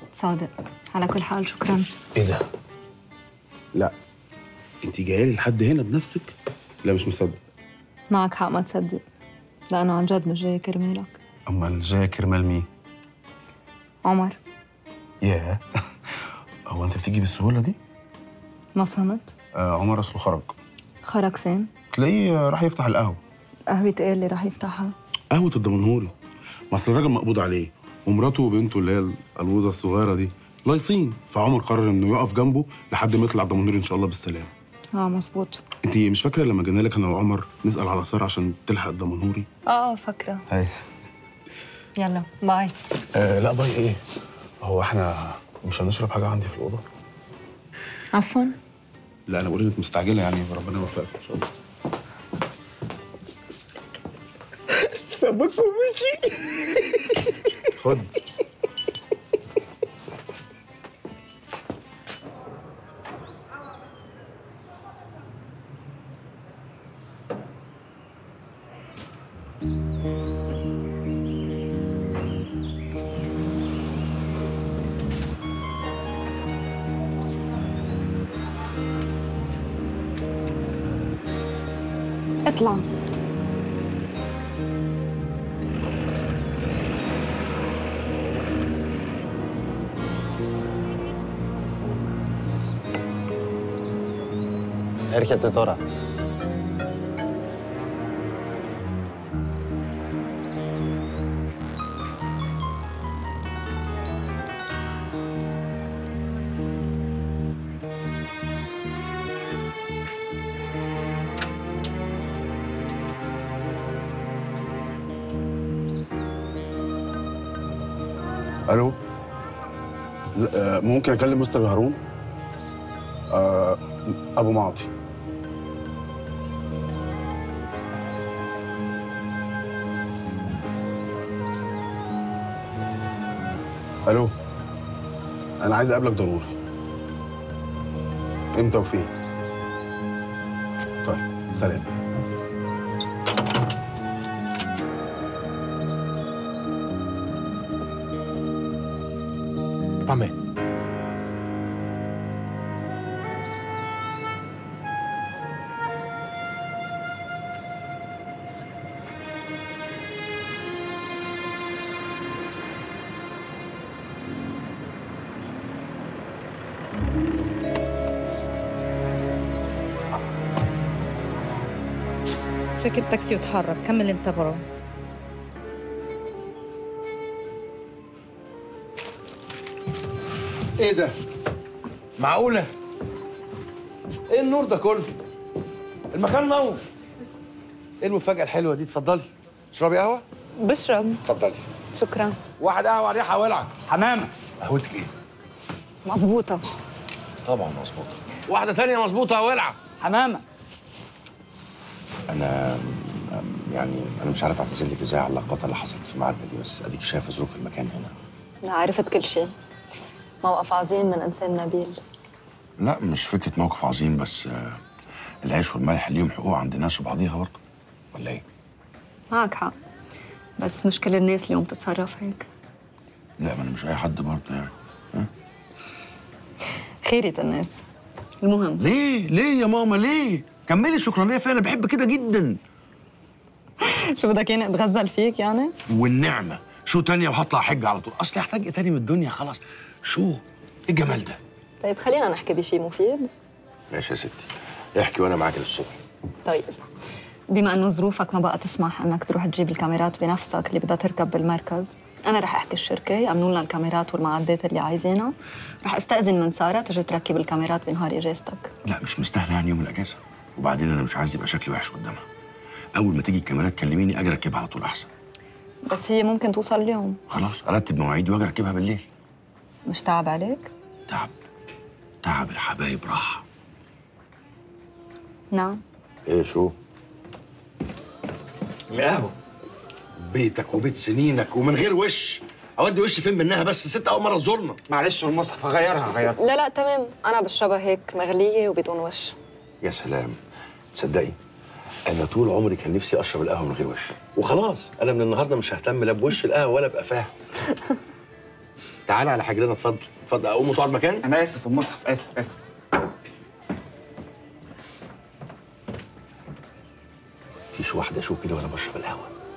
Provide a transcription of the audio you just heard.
صادق على كل حال شكرا ايه ده؟ لا انت جايه لي لحد هنا بنفسك؟ لا مش مصدق معك حق ما تصدق لأنه عن جد مش جاية كرمالك امال جايه كرمال مين؟ عمر ياه هو انت بتيجي بالسهوله دي؟ ما فهمت آه عمر اصله خرج خرج فين؟ تلاقيه راح يفتح القهوه قهوة ايه اللي راح يفتحها؟ قهوه الدمنهوري ما اصل الراجل مقبوض عليه ومراته وبنته اللي هي القلوزه الصغيره دي لايصين فعمر قرر انه يقف جنبه لحد ما يطلع الدمنهوري ان شاء الله بالسلامه اه مزبوط انت مش فاكره لما جينا لك انا وعمر نسال على ساره عشان تلحق الدمنهوري اه فاكرة ايوه يلا باي آه لا باي ايه هو احنا مش هنشرب حاجه عندي في الاوضه عفوا لا انا بقول انك مستعجله يعني ربنا يوفقك ان شاء الله سمك ومشي خد اطلع Έρχεται τώρα. الو لا، آه، ممكن اكلم مستر هارون آه، ابو معطي الو انا عايز اقابلك ضروري امتى وفين طيب سلام Pame. ركب تاكسي وتحرك كمل انت برا ايه ده؟ معقولة؟ ايه النور ده كله؟ المكان نور ايه المفاجأة الحلوة دي؟ اتفضلي اشربي قهوة؟ بشرب اتفضلي شكرا واحد قهوة ريحة ولعة حمامه قهوتك ايه؟ مزبوطة طبعا مظبوط واحده تانية مظبوطه ولعه حمامه انا أم- يعني انا مش عارف اعتذر لك ازاي على اللخبطة اللي حصلت في ميعادنا دي بس اديك شايفة ظروف المكان هنا أنا عرفت كل شيء موقف عظيم من إنسان نبيل لا مش فكرة موقف عظيم بس آه، العيش والملح ليهم حقوق عند الناس وبعضيها برضه ولا ايه؟ معك حق بس مش كل الناس اليوم تتصرف هيك لا ما انا مش اي حد برضه يعني خيرة الناس المهم ليه؟ ليه يا ماما ليه؟ كملي شكرانية فيا انا بحب كده جدا شو بدك يعني اتغزل فيك يعني؟ والنعمة شو تانية وهطلع حج على طول اصل احتاج ايه تاني من الدنيا خلاص شو؟ ايه الجمال ده؟ طيب خلينا نحكي بشيء مفيد ماشي يا ستي احكي وانا معاك للصبح طيب بما انه ظروفك ما بقى تسمح انك تروح تجيب الكاميرات بنفسك اللي بدها تركب بالمركز انا رح احكي الشركه يامنوا لنا الكاميرات والمعدات اللي عايزينها رح استاذن من ساره تجي تركب الكاميرات بنهار اجازتك لا مش مستاهله يعني يوم الاجازه وبعدين انا مش عايز يبقى شكلي وحش قدامها اول ما تيجي الكاميرات كلميني اجي اركبها على طول احسن بس هي ممكن توصل اليوم خلاص ارتب مواعيدي واجي اركبها بالليل مش تعب عليك تعب تعب الحبايب راحه نعم ايه شو القهوه بيتك وبيت سنينك ومن غير وش اودي وشي فين منها بس ست اول مره تزورنا معلش والمصحف هغيرها هغيرها لا لا تمام انا بشربها هيك مغليه وبدون وش يا سلام تصدقي انا طول عمري كان نفسي اشرب القهوه من غير وش وخلاص انا من النهارده مش ههتم لا بوش القهوه ولا بقفاها تعالى على حجرنا اتفضل اتفضل اقوم وتقعد مكاني انا اسف المصحف اسف اسف مفيش واحده شو كده وانا بشرب القهوه